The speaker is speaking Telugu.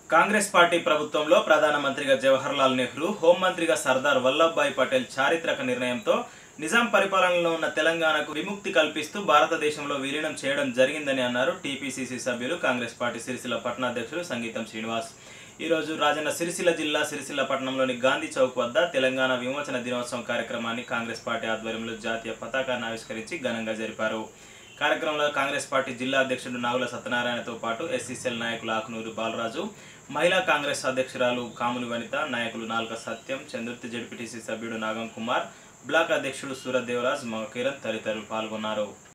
కాంగ్రెస్ పార్టీ ప్రభుత్వంలో ప్రధానమంత్రిగా జవహర్లాల్ నెహ్రూ హోంమంత్రిగా సర్దార్ వల్లభాయ్ పటేల్ చారిత్రక నిర్ణయంతో నిజాం పరిపాలనలో ఉన్న తెలంగాణకు విముక్తి కల్పిస్తూ భారతదేశంలో విలీనం చేయడం జరిగిందని అన్నారు టీపీసీసీ సభ్యులు కాంగ్రెస్ పార్టీ సిరిసిల్ల పట్టణాధ్యక్షులు సంగీతం శ్రీనివాస్ ఈరోజు రాజన్న సిరిసిల్ల జిల్లా సిరిసిల్ల పట్టణంలోని గాంధీ చౌక్ వద్ద తెలంగాణ విమోచన దినోత్సవం కార్యక్రమాన్ని కాంగ్రెస్ పార్టీ ఆధ్వర్యంలో జాతీయ పతాకాన్ని ఆవిష్కరించి ఘనంగా జరిపారు కార్యక్రమంలో కాంగ్రెస్ పార్టీ జిల్లా అధ్యక్షుడు నాగుల సత్యనారాయణతో పాటు ఎస్సీసీఎల్ నాయకులు ఆకునూరు బాలరాజు మహిళా కాంగ్రెస్ అధ్యక్షురాలు కాముని వనిత నాయకులు నాల్క సత్యం చందుర్తి జడ్పీటీసీ సభ్యుడు నాగం కుమార్ బ్లాక్ అధ్యక్షుడు సూరత్ దేవరాజ్ మగకిరణ్ తదితరులు పాల్గొన్నారు